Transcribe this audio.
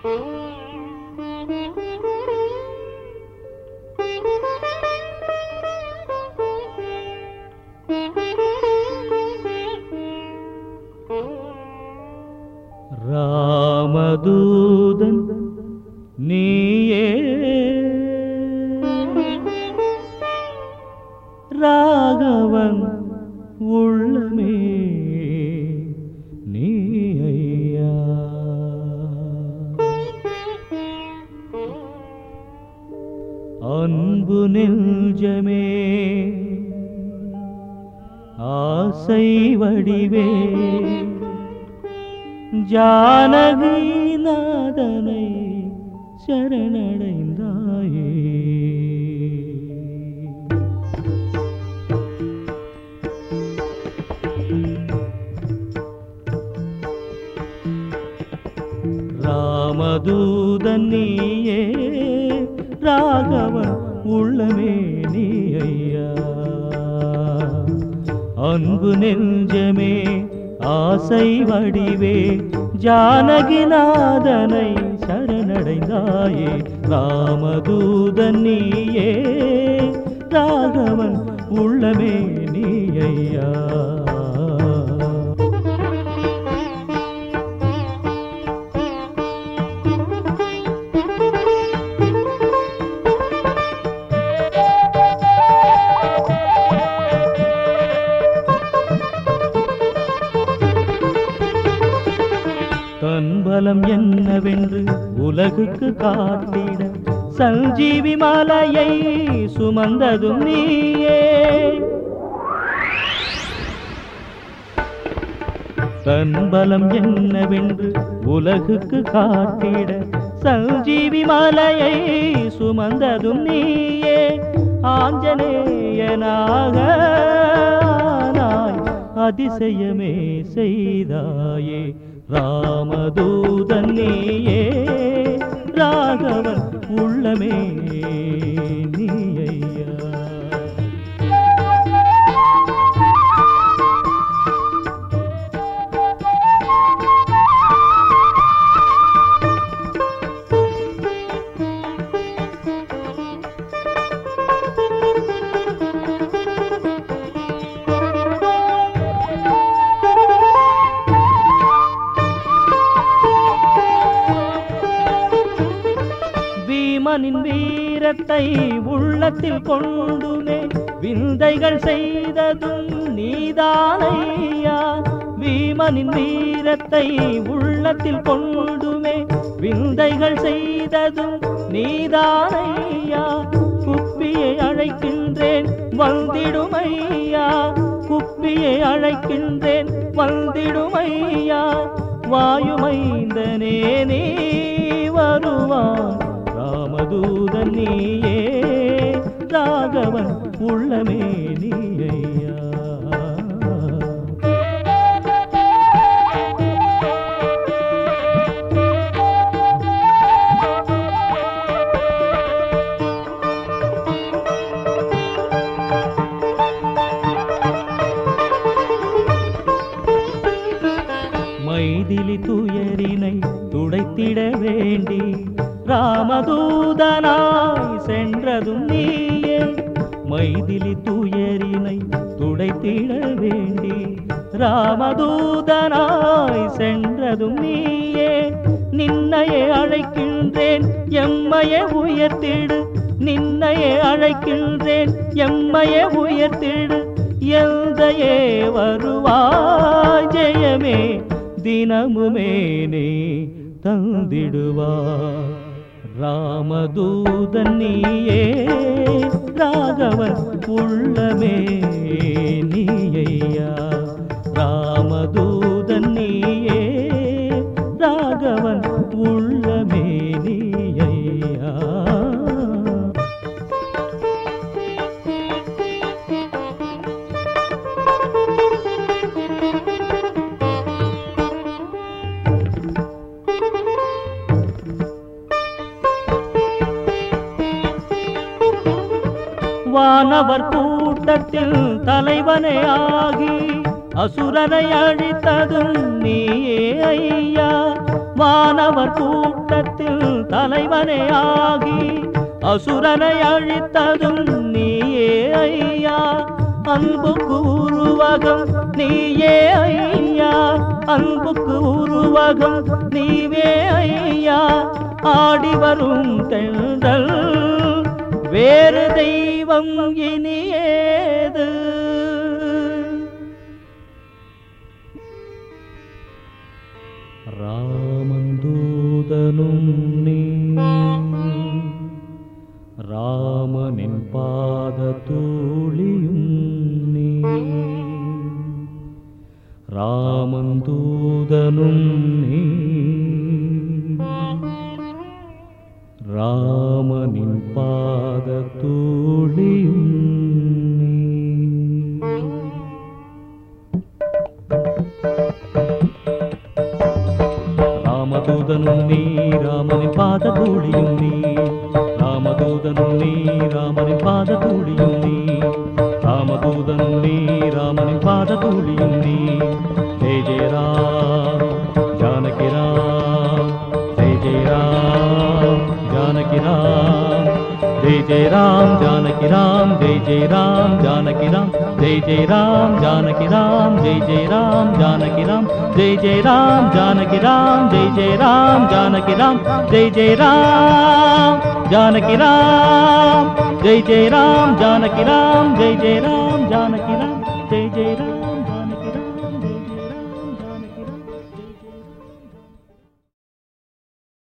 ராமதூதன் நீயே ராகவன் உள்ளமே நீ ஐயா அன்பு நெஞ்சமே ஆசை வடிவே ஜானகி நாதனை சரணடைந்தாயே ராமதூதன் நீயே ராகவன் உள்ளமே நீ ஐயா அன்பு நெஞ்சமே ஆசை வடிவே ஜானகிநாதனை சரணடைந்தாயே ராமதூதன் நீயே ராகவன் உள்ளமே நீ ஐயா தன் பலம் என்னவென்று உலகுக்கு காட்டிட சஞ்சீவி மலையை சுமந்ததும் நீயே தன் பலம் என்னவென்று உலகுக்கு காட்டிட சஞ்சீவி மலையை சுமந்ததும் நீயே ஆஞ்சநேயனாக ஆனாய் அதிசயமே செய்தாயே ராமதூதன் நீயே ராகவன் உள்ளமே நீ ஐயா வீமனின் வீரத்தை உள்ளத்தில் கொண்டுமே விந்தைகள் செய்ததும் நீதானையா வீமனின் வீரத்தை உள்ளத்தில் கொண்டுமே விந்தைகள் செய்ததும் நீதானையா குப்பியை அழைக்கின்றேன் வந்திடுமையா குப்பியை அழைக்கின்றேன் வந்திடுமையா வாயுமைந்தனே நீ வருவான் ராமதூதன் நீயே ராகவன் உள்ளமே நீ ஐயா மைதிலி துயரினை துடைத்திட வேண்டி ராமதூதனாய் சென்றதும் நீயே மைதிலி துயரினை துடைத்திட வேண்டி ராமதூதனாய் சென்றதும் நீயே நின்னையே அழைக்கின்றேன் எம்மையே உயர்த்திடு நின்னையே அழைக்கின்றேன் எம்மையே உயர்த்திடு எந்தையே வருவாய் ஜெயமே தினமுமே நீ தந்திடுவா ராமதூதன் நீயே ராகவன் உள்ளமே நீ ஐயா ராமதூதன் நீயே ராகவன் உள்ளமே நீ ஐயா வானவர் கூட்டத்தில் தலைவனே ஆகி அசுரனை அழித்ததும் நீயே ஐயா வானவர் கூட்டத்தில் தலைவனே ஆகி அசுரனை அழித்ததும் நீயே ஐயா அன்புக்கு உருவகம் நீயே ஐயா அன்புக்கு உருவகம் நீவே ஐயா ஆடி வரும் தென்றல் வேறு தெய்வம் இனி ஏது ராமந்தூதனும் நீ ராமனின் பாத தூளியும் நீ ராமந்தூதனும் நீ ராமனின் பாத தூளியும் நீ ராமதூதனும் நீ ராமனின் பாத தூளியும் நீ ராமதூதனும் நீ ராமனின் பாத தூளியும் நீ ராமதூதனும் நீ ராமனின் பாத தூளியும் நீ ஜெய ஜெய ராம் ஜானகி ராம் ஜெய ஜெய ராம் ஜானகி ராம் ஜெய ஜெய ராம் ஜானகி ராம் ஜெய ஜெய ராம் ஜானகி ராம் ஜெய ஜெய ராம் ஜானகி ராம் ஜெய ஜெய ராம் ஜானகி ராம் ஜெய ஜெய ராம் ஜானகி ராம் ஜெய ஜெய ராம் ஜானகி ராம் ஜெய ஜெய ராம் ஜானகி ராம் ஜெய ஜெய ராம் ஜானகி ராம் ஜெய ஜெய ராம் ஜானகி ராம் ஜெய ஜெய ராம்